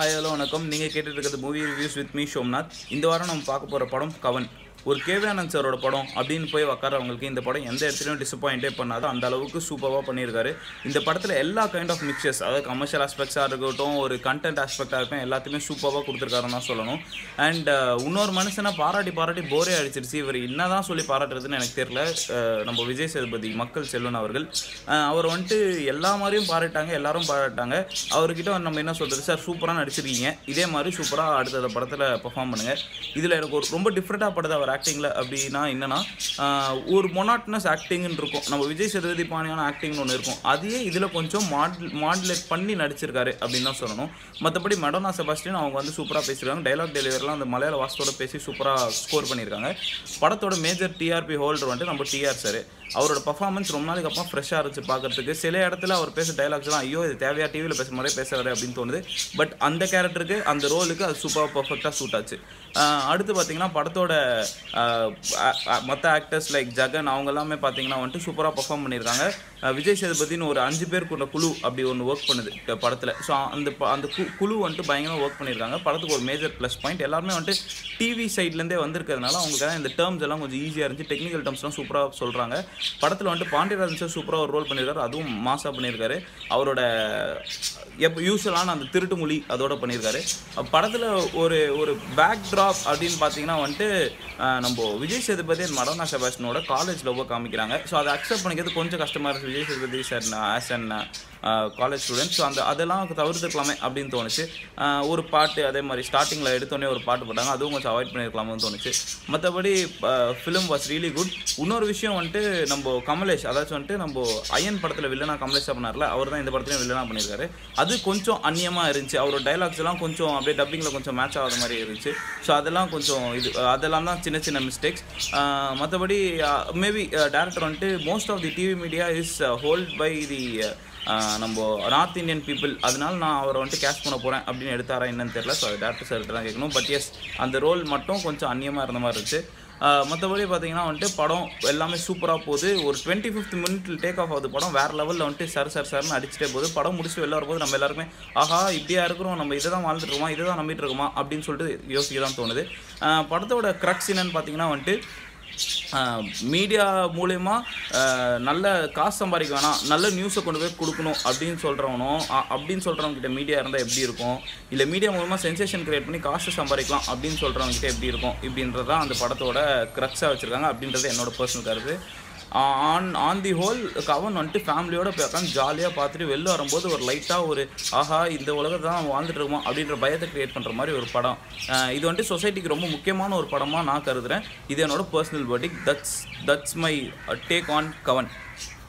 hi hello வணக்கம் நீங்கள் கேட்டுட்டு இருக்கிறது movie reviews with me Somnath இந்த வாரம் நம்ம பார்க்க போகிற படம் கவன் ஒரு கேவியானந்த் சாரோட படம் அப்படின்னு போய் உக்காரவங்களுக்கு இந்த படம் எந்த இடத்துலையும் டிசப்பாயிண்டே பண்ணாதோ அந்த அளவுக்கு சூப்பராக பண்ணியிருக்காரு இந்த படத்தில் எல்லா கைண்ட் ஆஃப் மிக்சர்ஸ் அதாவது கமர்ஷியல் ஆஸ்பெக்ட்ஸாக இருக்கட்டும் ஒரு கண்டென்ட் ஆஸ்பெக்டாக இருக்கட்டும் எல்லாத்தையுமே சூப்பராக கொடுத்துருக்காருன்னு தான் சொல்லணும் அண்ட் இன்னொரு மனுஷனை பாராட்டி பாராட்டி போரே அடிச்சிருச்சு இவர் என்னதான் சொல்லி பாராட்டுறதுன்னு எனக்கு தெரியல அஹ் நம்ம விஜய் சேதுபதி மக்கள் செல்வன் அவர்கள் அஹ் அவர் வந்துட்டு எல்லா மாதிரியும் பாராட்டாங்க எல்லாரும் பாராட்டாங்க அவர்கிட்ட நம்ம என்ன சொல்கிறது சார் சூப்பராக நடிச்சிருக்கீங்க இதே மாதிரி சூப்பராக அடுத்த படத்தில் பெர்ஃபார்ம் பண்ணுங்கள் இதில் எனக்கு ஒரு ரொம்ப டிஃப்ரெண்ட்டாக படுது அவர் ஆக்டிங்கில் அப்படின்னா என்னென்னா ஒரு மொனாட்னஸ் ஆக்டிங்னு இருக்கும் நம்ம விஜய் சேதுபதி பாணியான ஆக்டிங்னு ஒன்று இருக்கும் அதையே இதில் கொஞ்சம் மாட் மாடுலேட் பண்ணி நடிச்சிருக்காரு அப்படின்னு தான் சொல்லணும் மற்றபடி மெடோனா செபாஸ்டின் அவங்க வந்து சூப்பராக பேசியிருக்காங்க டைலாக் டெலிவரிலாம் அந்த மலையாள வாசத்தோட பேசி சூப்பராக ஸ்கோர் பண்ணியிருக்காங்க படத்தோட மேஜர் டிஆர்பி ஹோல்டர் வந்துட்டு நம்ம டிஆர் சார் அவரோட பர்ஃபார்மன்ஸ் ரொம்ப நாளைக்கு அப்புறம் ஃப்ரெஷ்ஷாக இருந்துச்சு பார்க்கறதுக்கு சில இடத்துல அவர் பேச டைலாக்ஸ்லாம் ஐயோ இது தேவையா டிவியில் பேசுகிற மாதிரியே பேசுறாரு அப்படின்னு தோணுது பட் அந்த கேரக்டருக்கு அந்த ரோலுக்கு அது சூப்பராக பர்ஃபெக்டாக சூட் ஆச்சு ஆஹ் அடுத்து பார்த்தீங்கன்னா படத்தோட மற்ற ஆக்டர்ஸ் லைக் ஜகன் அவங்க எல்லாமே பார்த்தீங்கன்னா வந்துட்டு சூப்பராக பர்ஃபார்ம் பண்ணியிருக்காங்க ஆஹ் விஜய் சேதுபதினு ஒரு அஞ்சு பேர் கொண்ட குழு அப்படி ஒன்று ஒர்க் பண்ணுது இந்த படத்தில் ஸோ அந்த ப- அந்த கு- குழு வந்துட்டு பயங்கரமாக ஒர்க் பண்ணியிருக்காங்க படத்துக்கு ஒரு மேஜர் ப்ளஸ் பாயிண்ட் எல்லாருமே வந்துட்டு டிவி சைட்லேருந்தே வந்திருக்கிறதுனால அவங்களுக்கு இந்த டேர்ம்ஸ் எல்லாம் கொஞ்சம் ஈஸியாக இருந்துச்சு டெக்னிக்கல் டேர்ம்ஸ்லாம் சூப்பராக சொல்கிறாங்க படத்தில் வந்துட்டு பாண்டியராஜன் சார் சூப்பராக ஒரு ரோல் பண்ணியிருக்காரு அதுவும் மாசாக பண்ணியிருக்காரு அவரோட எப்போ யூஸ்வலான அந்த திருட்டு மொழி அதோட பண்ணியிருக்காரு படத்தில் ஒரு ஒரு பேக் ட்ராப் அப்படின்னு பார்த்தீங்கன்னா வந்துட்டு அஹ், நம்ம விஜய் சேதுபதி and மடோனா செபாஸ்டினோட காலேஜ் லவ்வை காமிக்கிறாங்க ஸோ அதை அக்செப்ட் பண்ணிக்கிறது கொஞ்சம் கஷ்டமாக இருக்குது Vijay Sethupathi sir as an college student so அந்த அதெல்லாம் தவிர்த்துக்கலாமே அப்படின்னு தோணுச்சு அஹ், ஒரு பாட்டு அதே மாதிரி ஸ்டார்டிங்கில் எடுத்தோடனே ஒரு பாட்டு போட்டாங்க அதுவும் கொஞ்சம் அவாய்ட் பண்ணியிருக்கலாம்னு தோணுச்சு மற்றபடி ஃபிலிம் வாஸ் ரியலி குட் இன்னொரு விஷயம் வந்துட்டு நம்ம கமலேஷ் அதாச்சும் வந்துட்டு நம்ம அயன் படத்தில் வில்லனா கமலேஷ் பண்ணார்ல அவர் தான் இந்த படத்துலையும் வில்லனா பண்ணியிருக்காரு அது கொஞ்சம் அந்நியமாக இருந்துச்சு அவரோட டைலாக்ஸ் எல்லாம் கொஞ்சம் அப்படியே டப்பிங்கில் கொஞ்சம் மேட்ச் ஆகாத மாதிரி இருந்துச்சு ஸோ அதெல்லாம் கொஞ்சம் இது அதெல்லாம் தான் சின்ன சின்ன மிஸ்டேக்ஸ் மற்றபடி மேபி டேரக்டர் வந்துட்டு most of the TV media is hold by the நம்ம நார்த் இந்தியன் பீப்புள் அதனால நான் அவரை வந்துட்டு கேஷ் பண்ண போகிறேன் அப்படின்னு எடுத்தாரா என்னன்னு தெரியல ஸோ டேரக்டர் சார் தான் கேட்கணும் பட் எஸ் அந்த ரோல் மட்டும் கொஞ்சம் அந்நியமாக இருந்த மாதிரி இருந்துச்சு மற்றபடி பார்த்தீங்கன்னா வந்துட்டு படம் எல்லாமே சூப்பராக போகுது ஒரு டுவெண்ட்டி ஃபிஃப்த் மினிட்ல டேக் ஆஃப் ஆகுது படம் வேறு லெவலில் வந்துட்டு சார் சார் சார்னு அடிச்சுட்டே போகுது படம் முடிச்சுட்டு வெளில வரும்போது நம்ம எல்லாருமே ஆஹா இப்படியா இருக்கிறோம் நம்ம இதை தான் வாழ்ந்துட்டு இருக்கோமா இதை தான் நம்பிட்டு இருக்கோமா அப்படின்னு சொல்லிட்டு யோசிக்க தான் தோணுது ஆஹ் படத்தோட க்ரக்ஸ் என்னன்னு பார்த்தீங்கன்னா வந்துட்டு மீடியா மூலயமா நல்ல காசு சம்பாதிக்க வேணாம் நல்ல நியூஸை கொண்டு போய் கொடுக்கணும் அப்படின்னு சொல்கிறவனும் அப்படின்னு சொல்கிறவங்க கிட்ட மீடியா இருந்தால் எப்படி இருக்கும் இல்லை மீடியா மூலமாக சென்சேஷன் கிரியேட் பண்ணி காசு சம்பாதிக்கலாம் அப்படின்னு சொல்கிறவங்க கிட்ட எப்படி இருக்கும் இப்படின்றது தான் அந்த படத்தோட க்ரக்ஸாக வச்சுருக்காங்க அப்படின்றது என்னோட பர்சனல் கருத்து ஆன் ஆன் தி ஹோல் கவன் வந்துட்டு ஃபேமிலியோட போய் உட்காந்து ஜாலியாக பார்த்துட்டு வெளில வரும்போது ஒரு லைட்டாக ஒரு ஆஹா இந்த உலகத்தை தான் வாழ்ந்துட்டு இருக்கோம் அப்படின்ற பயத்தை கிரியேட் பண்ணுற மாதிரி ஒரு படம் அஹ் இது வந்துட்டு சொசைட்டிக்கு ரொம்ப முக்கியமான ஒரு படமாக நான் கருதுகிறேன் இது என்னோட பர்சனல் பர்டிக் that's that's my take on கவன்